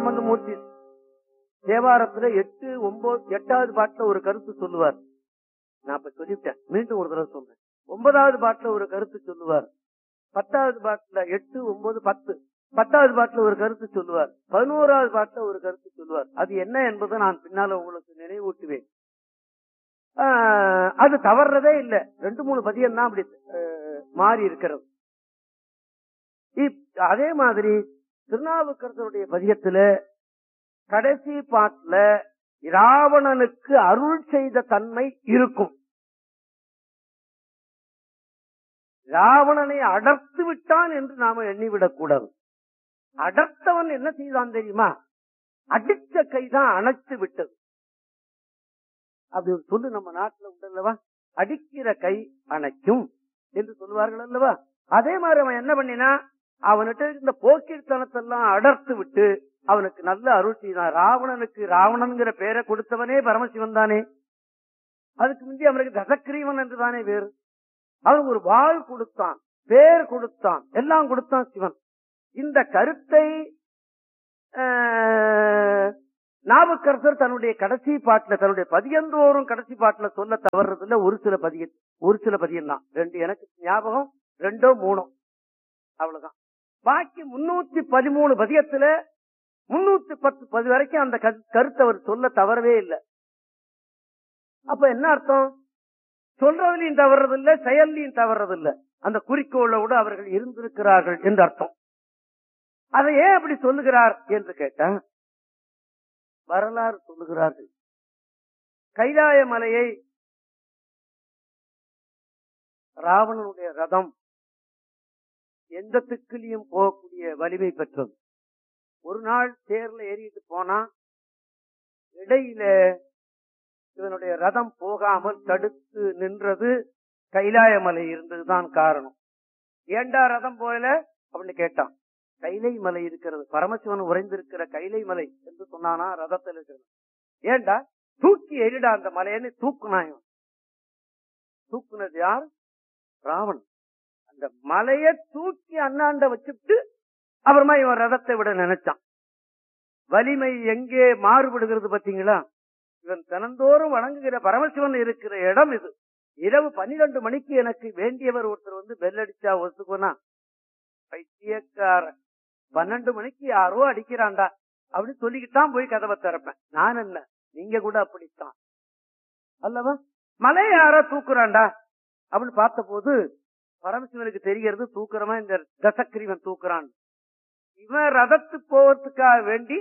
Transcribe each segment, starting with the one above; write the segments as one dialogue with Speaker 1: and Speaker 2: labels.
Speaker 1: சம்பந்தமூர்த்தி தேவாரத்துல எட்டு ஒன்பது எட்டாவது பாட்டுல ஒரு கருத்து சொல்லுவார் நான் இப்ப சொல்லிவிட்டேன் மீண்டும் ஒரு தடவை சொல்றேன் ஒன்பதாவது பாட்டுல ஒரு கருத்து சொல்லுவார் பத்தாவது பாட்டுல எட்டு ஒன்பது பத்து பத்தாவது பாட்டுல ஒரு கருத்து சொல்லுவார் பதினோராவது பாட்டுல ஒரு கருத்து சொல்லுவார் அது என்ன என்பதை நான் பின்னால உங்களுக்கு நினைவூட்டுவேன் ஆஹ், அது தவறதே இல்ல ரெண்டு மூணு பதியம் தான் அப்படி ஆஹ், மாறி இருக்கிறது இப்- அதே மாதிரி திருநாவுக்கரசருடைய பதியத்துல கடைசி பாட்டுல ராவணனுக்கு அருள் செய்த தன்மை இருக்கும் ராவணனை அடர்த்து விட்டான் என்று நாம எண்ணிவிடக் கூடாது அடர்த்தவன் என்ன செய்தான் தெரியுமா அடிச்ச கைதான் அணைத்து விட்டது அப்படி ஒரு சொல்லு நம்ம நாட்டுல உண்டல்லவா அடிக்கிற கை அணைக்கும் என்று சொல்லுவார்கள் அல்லவா அதே மாதிரி அவன் என்ன பண்ணினா அவன்கிட்ட இருந்த போக்கிர்த்தனத்தெல்லாம் அடர்த்து விட்டு அவனுக்கு நல்ல அருள் செய்தான் ராவணனுக்கு ராவணன்கிற பேரை கொடுத்தவனே பரமசிவன் தானே அதுக்கு முந்தி அவனுக்கு தசக்கிரீவன் என்று தானே வேறு அவனுக்கு ஒரு வாழ் கொடுத்தான் பேர் கொடுத்தான் எல்லாம் கொடுத்தான் சிவன் இந்த கருத்தை ஆஹ், நாவுக்கரசர் தன்னுடைய கடைசி பாட்டுல தன்னுடைய பதியந்தோறும் கடைசி பாட்டுல சொல்ல தவறுறதுல ஒரு சில பதிய ஒரு சில பதியம் தான் ரெண்டு எனக்கு ஞாபகம் ரெண்டோ மூணோ அவ்வளவுதான் பாக்கி முன்னூத்தி பதிமூணு பதியத்துல முன்னூத்தி பத்து பதி வரைக்கும் அந்த கரு- கருத்தை அவர் சொல்ல தவறவே இல்லை அப்ப என்ன அர்த்தம் சொல்றதுலயும் தவறதில்லை செயல்லையும் தவறதில்லை அந்த குறிக்கோளோடு அவர்கள் இருந்திருக்கிறார்கள் என்று அர்த்தம் அதை ஏன் அப்படி சொல்லுகிறார் என்று கேட்டா வரலாறு சொல்லுகிறார்கள் கைலாய மலையை ராவணனுடைய ரதம் எந்த திக்கிலையும் போகக்கூடிய வலிமை பெற்றது ஒரு நாள் தேர்ல ஏறிட்டு போனா இடையில இவனுடைய ரதம் போகாமல் தடுத்து நின்றது கைலாய மலை இருந்ததுதான் காரணம் ஏண்டா ரதம் போகல அப்படின்னு கேட்டான் கைலை மலை இருக்கிறது பரமசிவன் உறைந்திருக்கிற கைலை மலை என்று சொன்னானா ரதத்தில் இருக்கிறது ஏண்டா தூக்கி எரிடா அந்த மலையன்னு தூக்குனாயும் தூக்குனது யார் ராவணன் அந்த மலைய தூக்கி அண்ணாண்ட வச்சுட்டு அப்புறமா இவன் ரதத்தை விட நினைச்சான் வலிமை எங்கே மாறுபடுகிறது பாத்தீங்களா இவன் தினந்தோறும் வணங்குகிற பரமசிவன் இருக்கிற இடம் இது இரவு பன்னிரண்டு மணிக்கு எனக்கு வேண்டியவர் ஒருத்தர் வந்து பெல் அடிச்சா ஒத்துக்கோனா பைத்தியக்காரன் பன்னெண்டு மணிக்கு யாரோ அடிக்கிறான்டா அப்படின்னு சொல்லிக்கிட்டான் போய் கதவை திறப்பேன் நான் என்ன நீங்க கூட அப்படித்தான் அல்லவா மலையை யாரோ தூக்குறான்டா அப்படின்னு பார்த்த போது பரமசிவனுக்கு தெரிகிறது தூக்குறவன் இந்த தசக்கிரிவன் தூக்குறான் இவன் ரதத்து போவதுக்காக வேண்டி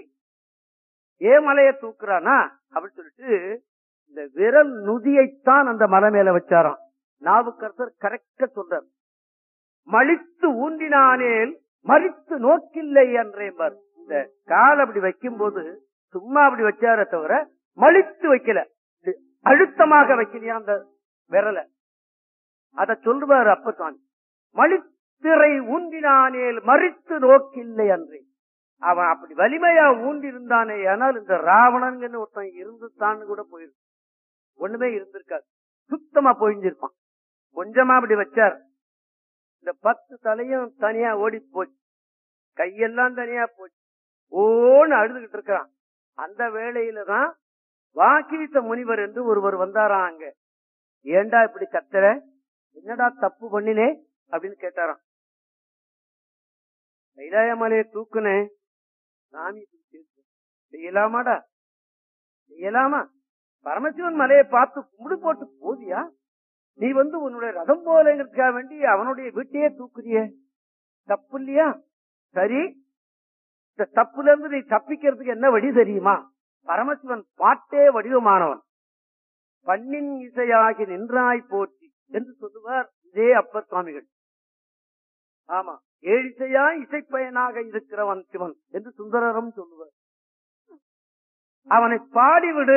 Speaker 1: ஏ மலைய தூக்குறானா அப்படின்னு சொல்லிட்டு இந்த விரல் நுதியைத்தான் அந்த மலை மேல வச்சாராம் நாவுக்கரசர் கரெக்டா சொல்றார் மலித்து ஊன்றினானேல் மறித்து நோக்கில்லை என்றேன் இந்த கால் அப்படி வைக்கும் போது சும்மா அப்படி வச்சாரே தவிர மலித்து வைக்கல இது அழுத்தமாக வைக்கலையா அந்த விரல அத சொல்லுவார் அப்பதான் மலித்திரை ஊன்றினானேல் மறித்து நோக்கில்லை அன்றே அவன் அப்படி வலிமையா ஊண்டி இருந்தானே ஆனால் இந்த ராவணன் ஒருத்தன் இருந்துத்தான்னு கூட போயிருக்கு ஒண்ணுமே இருந்திருக்காது சுத்தமா போயிருந்திருப்பான் கொஞ்சமா அப்படி வச்சார் இந்த பத்து தலையும் தனியா ஓடி போச்சு கையெல்லாம் தனியா போச்சு ஓன்னு அழுதுகிட்டு இருக்கிறான் அந்த வேளையில தான் வாக்கீச முனிவர் என்று ஒருவர் வந்தாராம் அங்க ஏண்டா இப்படி கத்துற என்னடா தப்பு பண்ணினே அப்படின்னு கேட்டாராம் கைலாய மலையை தூக்குனேன் சாமி செய்யலாமாடா செய்யலாமா பரமசிவன் மலையை பார்த்து கும்பிடு போட்டு போதியா நீ வந்து உன்னுடைய ரதம் போலங்கிறதுக்காக வேண்டி அவனுடைய வீட்டையே தூக்குறிய தப்பு இல்லையா சரி இந்த தப்புல இருந்து நீ தப்பிக்கிறதுக்கு என்ன வழி தெரியுமா பரமசிவன் பாட்டே வடிவமானவன் பண்ணின் இசையாகி நின்றாய் போற்றி என்று சொல்லுவார் இதே அப்பர் சுவாமிகள் ஆமா ஏழிசையா இசைப்பயனாக இருக்கிறவன் சிவன் என்று சுந்தரரும் சொல்லுவார் அவனை பாடிவிடு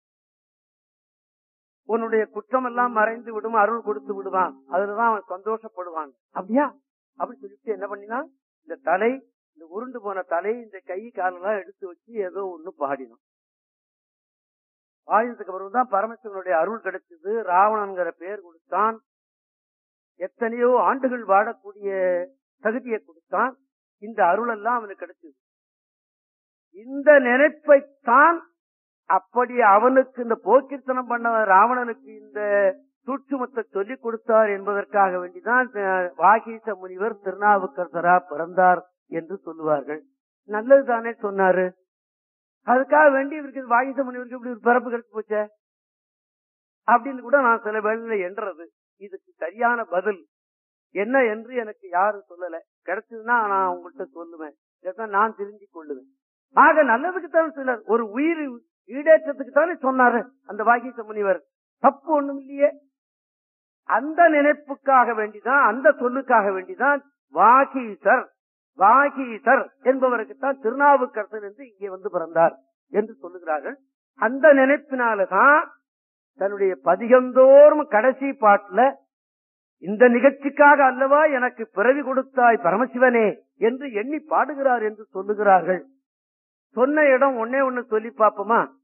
Speaker 1: உன்னுடைய குற்றம் எல்லாம் மறைந்து விடும் அருள் கொடுத்து விடுவான் அதுலதான் அவன் சந்தோஷப்படுவான் அப்படியா அப்படி சொல்லிட்டு என்ன பண்ணினா இந்த தலை இந்த உருண்டு போன தலை இந்த கை காலெல்லாம் எடுத்து வச்சு ஏதோ ஒண்ணு பாடினான் பாடினதுக்கு அப்புறம் தான் பரமசிவனுடைய அருள் கிடைச்சது ராவணன்கிற பெயர் கொடுத்தான் எத்தனையோ ஆண்டுகள் வாழக்கூடிய தகுதியை கொடுத்தான் இந்த அருள் எல்லாம் அவனுக்கு கிடைச்சது இந்த நினைப்பைத்தான் அப்படி அவனுக்கு இந்த போக்கிர்த்தனம் பண்ண ராவணனுக்கு இந்த சூட்சுமத்தை சொல்லிக் கொடுத்தார் என்பதற்காக வேண்டிதான் அஹ், வாகீச முனிவர் திருநாவுக்கரசரா பிறந்தார் என்று சொல்லுவார்கள் நல்லது தானே சொன்னாரு அதுக்காக வேண்டி இவருக்கு வாகீச முனிவருக்கு இப்படி ஒரு பிறப்பு கிடைச்சு போச்சே அப்படின்னு கூட நான் சில வேளையில எண்றது இதுக்கு சரியான பதில் என்ன என்று எனக்கு யாரும் சொல்லல கிடைச்சதுன்னா நான் உங்கள்கிட்ட சொல்லுவேன் இதைத்தான் நான் தெரிஞ்சு கொள்ளுவேன் ஆக நல்லதுக்கு தானே சொன்னார் ஒரு உயிர் ஈடேற்றத்துக்கு தானே சொன்னாரு அந்த வாகீச முனிவர் தப்பு ஒண்ணும் இல்லையே அந்த நினைப்புக்காக வேண்டிதான் அந்த சொல்லுக்காக வேண்டிதான் வாகீசர் வாகீசர் என்பவருக்குத்தான் திருநாவுக்கரசர் என்று இங்கே வந்து பிறந்தார் என்று சொல்லுகிறார்கள் அந்த நினைப்பினாலதான் தன்னுடைய பதிகந்தோறும் கடைசி பாட்டுல இந்த நிகழ்ச்சிக்காக அல்லவா எனக்கு பிறவி கொடுத்தாய் பரமசிவனே என்று எண்ணி பாடுகிறார் என்று சொல்லுகிறார்கள் சொன்ன இடம் ஒன்னே ஒண்ணு சொல்லி பார்ப்போமா